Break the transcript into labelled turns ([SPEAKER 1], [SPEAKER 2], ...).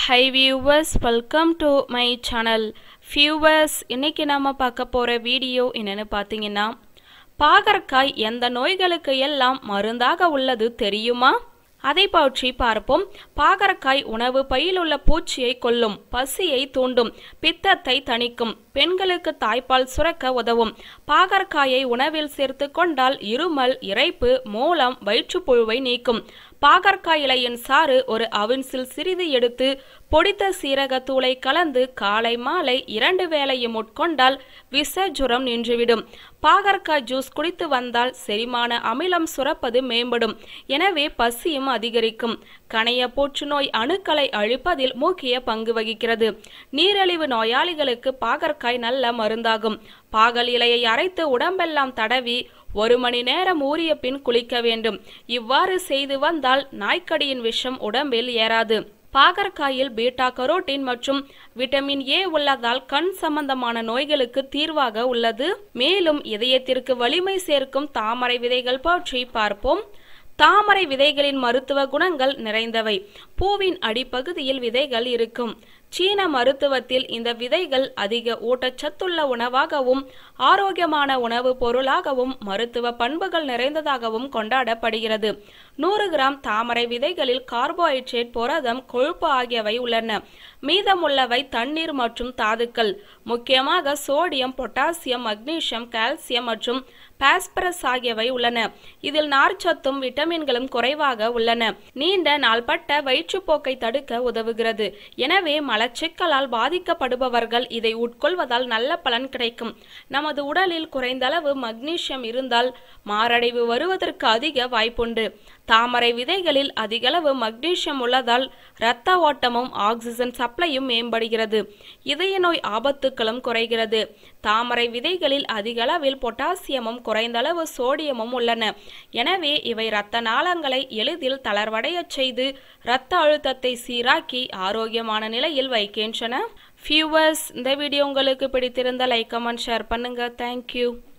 [SPEAKER 1] high viewers welcome to my channel viewers இன்னைக்கு நாம பார்க்க போற வீடியோ என்னன்னு பார்த்தீங்கன்னா பாகற்காய் எந்த நோய்களுக்கு எல்லாம் மருந்தாக உள்ளது தெரியுமா அதை பற்றி பார்ப்போம் பாகற்காய் உணவு பையில் உள்ள பூச்சியை கொல்லும் பசியை தூண்டும் பித்தத்தை தணிக்கும் பெண்களுக்கு தாய்ப்பால் சுரக்க உதவும் பாகற்காயை உணவில் சேர்த்து கொண்டால் இருமல் இரைப்பு மூலம் வயிற்றுப்புழுவை நீக்கும் பாகற்காய் இலையின் சாறு ஒரு அவின்சில் சிறிது எடுத்து பொடித்த சீரகத்தூளை கலந்து காலை மாலை இரண்டு வேளையும் உட்கொண்டால் விஷ ஜுரம் நின்றுவிடும் பாகற்காய் ஜூஸ் குடித்து வந்தால் செரிமான அமிலம் சுரப்பது மேம்படும் எனவே பசியும் அதிகரிக்கும் கணைய புற்றுநோய் அணுக்களை அழிப்பதில் முக்கிய பங்கு வகிக்கிறது நீரிழிவு நோயாளிகளுக்கு பாகற்காய் நல்ல மருந்தாகும் பாகல் இலையை அரைத்து உடம்பெல்லாம் தடவி ஒரு மணி நேரம் ஊறிய பின் குளிக்க வேண்டும் இவ்வாறு செய்து வந்தால் நாய்க்கடியின் விஷம் உடம்பில் ஏறாது பாகற்காயில் பீட்டா கரோட்டின் மற்றும் விட்டமின் ஏ உள்ளதால் கண் சம்பந்தமான நோய்களுக்கு தீர்வாக உள்ளது மேலும் இதயத்திற்கு வலிமை சேர்க்கும் தாமரை விதைகள் பற்றி பார்ப்போம் தாமரை விதைகளின் மருத்துவ குணங்கள் நிறைந்தவை பூவின் அடிப்பகுதியில் விதைகள் இருக்கும் சீன மருத்துவத்தில் இந்த விதைகள் அதிக ஊட்டச்சத்துள்ள உணவாகவும் ஆரோக்கியமான உணவுப் பொருளாகவும் மருத்துவ பண்புகள் நிறைந்ததாகவும் கொண்டாடப்படுகிறது நூறு கிராம் தாமரை விதைகளில் கார்போஹைட்ரேட் புரதம் கொழுப்பு ஆகியவை உள்ளன மீதமுள்ளவை தண்ணீர் மற்றும் தாதுக்கள் முக்கியமாக சோடியம் பொட்டாசியம் மக்னீசியம் கால்சியம் மற்றும் பாஸ்பரஸ் ஆகியவை உள்ளன இதில் நார்ச்சத்தும் விட்டமின்களும் குறைவாக உள்ளன நீண்ட நாள்பட்ட வயிற்றுப்போக்கை தடுக்க உதவுகிறது எனவே மலச்சிக்கலால் பாதிக்கப்படுபவர்கள் இதை உட்கொள்வதால் நல்ல பலன் கிடைக்கும் நமது உடலில் குறைந்தளவு மக்னீசியம் இருந்தால் மாரடைவு வருவதற்கு அதிக வாய்ப்புண்டு தாமரை விதைகளில் அதிகளவு மக்னீசியம் உள்ளதால் இரத்த ஓட்டமும் ஆக்சிஜன் சப்ளையும் மேம்படுகிறது இதய நோய் ஆபத்துக்களும் குறைகிறது தாமரை விதைகளில் அதிகளவில் பொட்டாசியமும் குறைந்தளவு சோடியமும் உள்ளன எனவே இவை இரத்த நாளங்களை எளிதில் தளர்வடையச் செய்து இரத்த அழுத்தத்தை சீராக்கி ஆரோக்கியமான நிலையில் வைக்கின்றன ஃபியூவர்ஸ் இந்த வீடியோ உங்களுக்கு பிடித்திருந்த லைக் கமெண்ட் ஷேர் பண்ணுங்க தேங்க்யூ